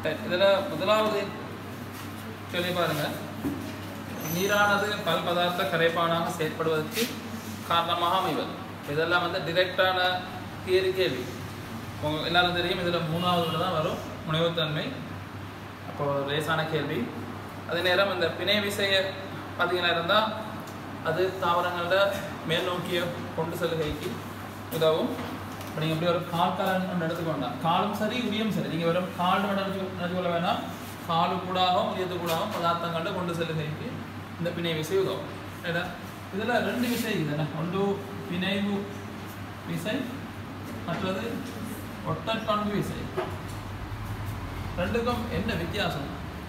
இதில் முதலாவது சொல்லி பாருங்க நீரானது பல் பதார்த்த கரைப்பானாக செயற்படுவதற்கு காரணமாக அமைவது இதெல்லாம் வந்து டிரெக்டான தியரி கேள்வி உங்க எல்லாரும் தெரியும் இதில் மூணாவது விட தான் வரும் முனைவுத்தன்மை அப்போ லேசான கேள்வி அதே நேரம் இந்த பிணை விசைய பார்த்தீங்கன்னா இருந்தால் அது தாவரங்களோட மேல் நோக்கிய கொண்டு செல்கைக்கு உதவும் இப்போ நீங்கள் இப்படி ஒரு கால் காலம் ஒன்று எடுத்துக்கொண்டா காலும் சரி உரியும் சரி நீங்கள் வெறும் கால் நினைச்சு நினைச்சு கொள்ள வேணாம் காலு கூடாகவும் உரியது கூடாகவும் பதார்த்தங்களை கொண்டு செல்லுகைக்கு இந்த பிணை விசை உதவும் ஏன்னா இதில் ரெண்டு விசை இதுதானே ஒன்று பிணைவு விசை மற்றது ஒட்டற்பண்பு விசை ரெண்டுக்கும் என்ன வித்தியாசம்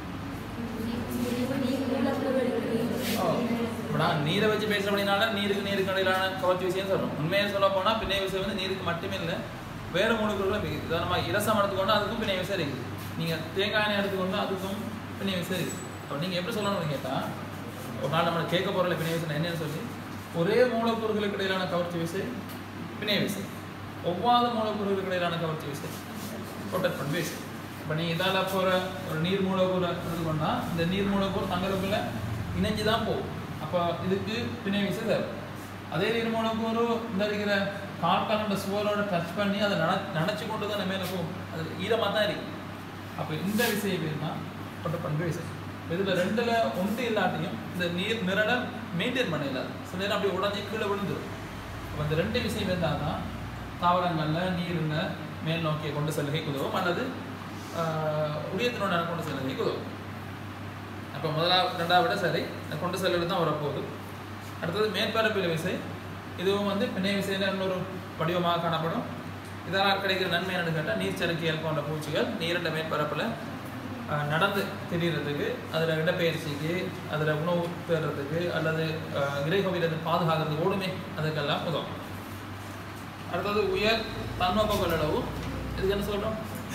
இப்போ நான் நீரை வச்சு பேசுறபடினால நீருக்கு நீருக்கு இடையிலான கவர்ச்சி விஷயம் சொல்றோம் உண்மையை சொல்ல போனா பிணை விஷயம் வந்து நீருக்கு மட்டுமே இல்லை வேற மூணுக்குள்ள உதாரணமாக இரசம் எடுத்துக்கொண்டா அதுக்கும் பிணை விஷயம் இருக்குது நீங்க தேங்காய் எண்ணெய் எடுத்துக்கொண்டா அதுக்கும் பிணை விஷயம் இருக்குது அப்போ நீங்க எப்படி சொல்லணும்னு கேட்டா ஒரு நாள் நம்ம கேட்க போறல பிணை விஷயம் என்னன்னு சொல்லி ஒரே மூலக்கூறுகளுக்கு இடையிலான கவர்ச்சி விசை பிணை விசை ஒவ்வாத மூலக்கூறுகளுக்கு இடையிலான கவர்ச்சி விசை கொட்டற்பண்பு விசை இப்போ நீ இதால் போகிற ஒரு நீர் மூலக்கூறு எடுத்துக்கொண்டா இந்த நீர் மூலக்கூறு தங்களுக்குள்ள இணைஞ்சு தான் போகும் அப்போ இதுக்கு பிணை விசை தேவை அதே நீர் மூலக்கூறு இந்த இருக்கிற கால்காலண்ட சுவரோட டச் பண்ணி அதை நன நினச்சி கொண்டு தான் மேலே போகும் அது ஈரமாக தான் இருக்கு அப்போ இந்த விசை பேர் தான் கொட்டப்பண்பு விசை இதில் ரெண்டில் ஒன்று இல்லாட்டியும் இந்த நீர் நிரடல் மெயின்டைன் பண்ண இல்லாது சில நேரம் அப்படி உடஞ்சி கீழே விழுந்துடும் அப்போ இந்த ரெண்டு விஷயம் இருந்தால் தான் தாவரங்களில் நீரில் மேல் நோக்கிய கொண்டு செல்லுகை உதவும் அல்லது உரியத்தினோட கொண்டு செல்லுகை உதவும் அப்போ முதலாவது ரெண்டாவது விட சரி இந்த கொண்டு செல்லுறது தான் வரப்போகுது அடுத்தது மேற்பரப்பில் விசை இதுவும் வந்து பிணை விசையில் இன்னொரு வடிவமாக காணப்படும் இதனால் கிடைக்கிற நன்மை என்னன்னு கேட்டால் நீர்ச்சறுக்கியல் போன்ற பூச்சிகள் நீரிட்ட மேற்பரப்பில் அஹ், நடந்து திரிகிறதுக்கு அதில் இடப்பெயர்ச்சிக்கு அதில் உணவு தேடுறதுக்கு அல்லது அஹ், இறைகவிலிருந்து பாதுகாக்கிறதுக்கு ஓடுமே அதுக்கெல்லாம் உதவும் அடுத்தது உயர் தன்வெப்ப கொள்ளளவு இதுக்கு என்ன சொல்கிறோம்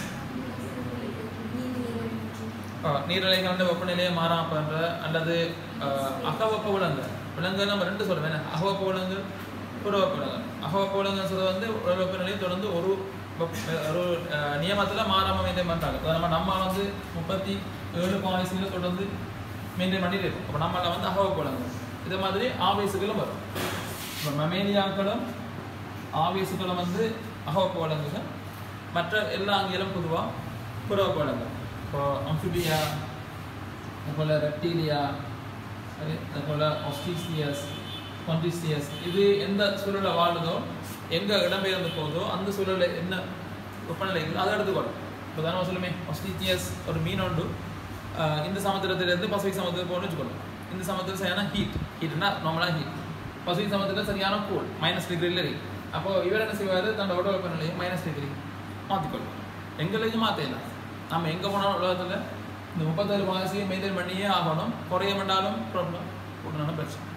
நீர்நிலைகளோட வெப்பநிலையை மாறாம பண்ற அல்லது அஹ், அகவெப்ப விலங்கு விலங்குகள் நம்ம ரெண்டு சொல்லுவேன் அகவெப்ப விலங்கு புறவெப்ப விலங்கு அகவெப்ப விலங்கு சொல்றது வந்து ஒரு வெப்பநிலையை தொடர்ந்து ஒரு வெப்ப- ஒரு அஹ், நியமத்துல மாறாம மெயின்டைன் பண்றாங்க இப்போ நம்ம நம்ம வந்து முப்பத்தி ஏழு பாய்சில தொடர்ந்து மெயின்டைன் பண்ணிட்டு இருக்கோம் அப்போ நம்மள வந்து அகவெப்ப விலங்கு இதே மாதிரி ஆவேசுகளும் வரும் இப்போ மமேலியாக்களும் ஆவேசுகளும் வந்து அகவெப்ப விலங்குகள் மற்ற எல்லா அங்கிலும் பொதுவாக புறவெப்ப விலங்கு இப்போ அம்ஃபிபியா அதுபோல் ரெப்டீலியா அது அதுபோல் ஆஸ்டிசியஸ் கான்டிசியஸ் இது எந்த சூழலில் வாழுதோ எங்கே இடம்பெயர்ந்து போகுதோ அந்த சூழலில் என்ன வெப்பநிலை இருக்குதோ அதை எடுத்துக்கணும் இப்போ தானே சொல்லுமே ஆஸ்டிசியஸ் ஒரு மீன் உண்டு ஆஹ் இந்த சமுத்திரத்திலேருந்து பசிபிக் சமுத்திரம் போகணும்னு வச்சுக்கணும் இந்த சமுத்திரம் சரியான ஹீட் ஹீட்னா நார்மலாக ஹீட் பசிபிக் சமுத்திரத்தில் சரியான கூல் மைனஸ் டிகிரியில் இருக்கு அப்போ இவர் என்ன செய்வார் தன்னோட உடல் வெப்பநிலையை மைனஸ் டிகிரி மாற்றிக்கொள்ளும் எங்களையும் மாற்றலாம் நம்ம எங்கே போனாலும் உலகத்தில் இந்த முப்பத்தாறு வாசியை மெயின்டைன் பண்ணியே ஆகணும் குறைய வேண்டாலும் ப்ராப்ளம் உடனான பிரச்சனை